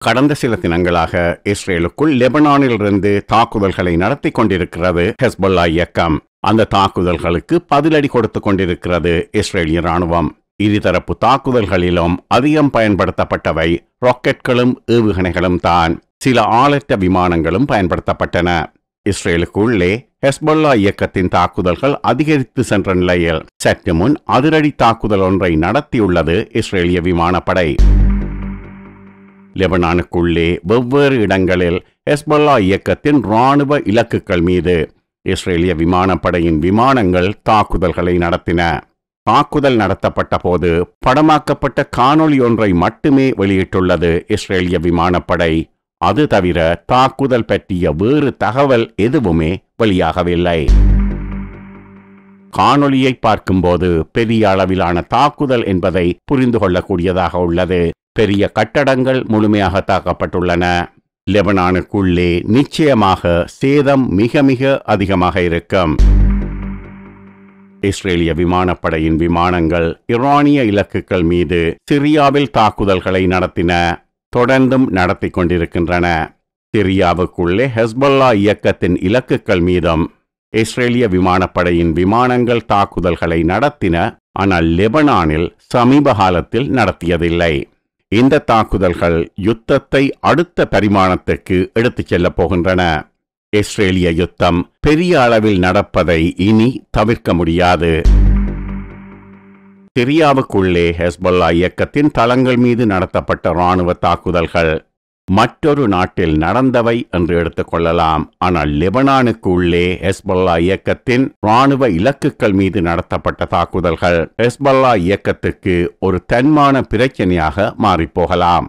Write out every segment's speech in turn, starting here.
கடந்த சில தினங்களாக இஸ்ரேலுக்குள் லெபனானிலிருந்து தாக்குதல்களை நடத்தி கொண்டிருக்கிறது ஹெஸ்பொல்லா இயக்கம் அந்த தாக்குதல்களுக்கு பதிலடி கொடுத்து கொண்டிருக்கிறது இஸ்ரேலிய ராணுவம் இருதரப்பு தாக்குதல்களிலும் அதிகம் பயன்படுத்தப்பட்டவை ராக்கெட்களும் ஏவுகணைகளும் தான் சில ஆளற்ற விமானங்களும் பயன்படுத்தப்பட்டன இஸ்ரேலுக்கு உள்ளே ஹெஸ்பொல்லா இயக்கத்தின் தாக்குதல்கள் அதிகரித்து சென்ற நிலையில் சற்று முன் அதிரடி தாக்குதல் ஒன்றை நடத்தியுள்ளது இஸ்ரேலிய விமானப்படை லெபனானுக்குள்ளே வெவ்வேறு இடங்களில் ஹெஸ்பொல்லா இயக்கத்தின் ராணுவ இலக்குகள் மீது இஸ்ரேலிய விமானப்படையின் விமானங்கள் தாக்குதல்களை நடத்தின தாக்குதல் நடத்தப்பட்ட போது படமாக்கப்பட்ட காணொளி ஒன்றை மட்டுமே வெளியிட்டுள்ளது இஸ்ரேலிய விமானப்படை அது தவிர தாக்குதல் பற்றிய வேறு தகவல் எதுவுமே வெளியாகவில்லை காணொளியை பார்க்கும்போது பெரிய அளவிலான தாக்குதல் என்பதை புரிந்து கொள்ளக்கூடியதாக உள்ளது பெரிய கட்டடங்கள் முழுமையாக தாக்கப்பட்டுள்ளன லெபனானுக்குள்ளே நிச்சயமாக சேதம் மிக மிக அதிகமாக இருக்கும் இஸ்ரேலிய விமானப்படையின் விமானங்கள் ஈரானிய இலக்குகள் மீது சிரியாவில் தாக்குதல்களை நடத்தின தொடர்ந்தும் நடத்தி கொண்டிருக்கின்றன சிரியாவுக்குள்ளே ஹெஸ்பொல்லா இயக்கத்தின் இலக்குகள் மீதும் இஸ்ரேலிய விமானப்படையின் விமானங்கள் தாக்குதல்களை நடத்தின ஆனால் லெபனானில் சமீப காலத்தில் நடத்தியதில்லை இந்த தாக்குதல்கள் யுத்தத்தை அடுத்த பரிமாணத்துக்கு எடுத்துச் செல்லப் போகின்றன இஸ்ரேலிய யுத்தம் பெரிய அளவில் நடப்பதை இனி தவிர்க்க முடியாது சிரியாவுக்குள்ளே ஹெஸ்பொல்லா இயக்கத்தின் தளங்கள் மீது நடத்தப்பட்ட ராணுவ தாக்குதல்கள் மற்றொரு நாட்டில் நடந்தவை என்று எடுத்துக்கொள்ளலாம் ஆனால் லெபனானுக்கு உள்ளே ஹெஸ்பொல்லா இயக்கத்தின் ராணுவ இலக்குகள் மீது நடத்தப்பட்ட தாக்குதல்கள் ஹெஸ்பொல்லா இயக்கத்துக்கு ஒரு தன்மான பிரச்சனையாக மாறிப்போகலாம்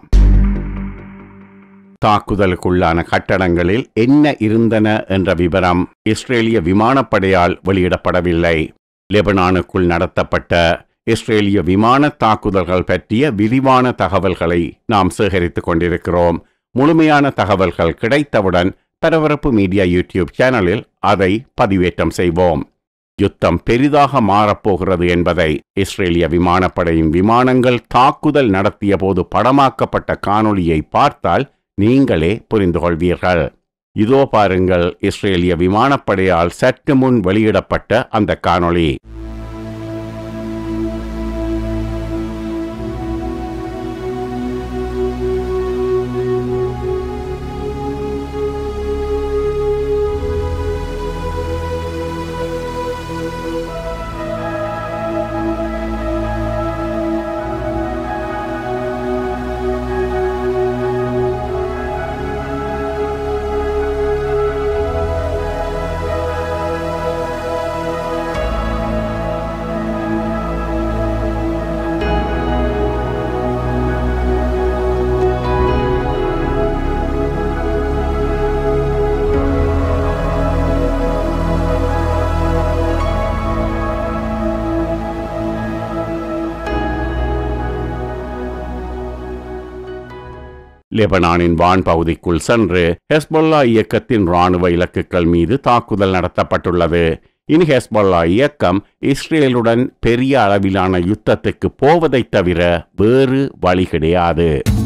தாக்குதலுக்குள்ளான கட்டடங்களில் என்ன இருந்தன என்ற விவரம் இஸ்ரேலிய விமானப்படையால் வெளியிடப்படவில்லை லெபனானுக்குள் நடத்தப்பட்ட இஸ்ரேலிய விமான தாக்குதல்கள் பற்றிய விரிவான தகவல்களை நாம் சேகரித்துக் கொண்டிருக்கிறோம் முழுமையான தகவல்கள் கிடைத்தவுடன் பரபரப்பு மீடியா யூடியூப் சேனலில் அதை பதிவேற்றம் செய்வோம் யுத்தம் பெரிதாக மாறப்போகிறது என்பதை இஸ்ரேலிய விமானப்படையின் விமானங்கள் தாக்குதல் நடத்திய போது படமாக்கப்பட்ட காணொளியை பார்த்தால் நீங்களே புரிந்து கொள்வீர்கள் இதோ பாருங்கள் இஸ்ரேலிய விமானப்படையால் சற்று முன் வெளியிடப்பட்ட அந்த காணொளி லெபனானின் வான் பகுதிக்குள் சென்று ஹெஸ்பொல்லா இயக்கத்தின் ராணுவ இலக்குகள் மீது தாக்குதல் நடத்தப்பட்டுள்ளது இனி ஹெஸ்பொல்லா இயக்கம் இஸ்ரேலுடன் பெரிய அளவிலான யுத்தத்துக்கு போவதைத் தவிர வேறு வழி கிடையாது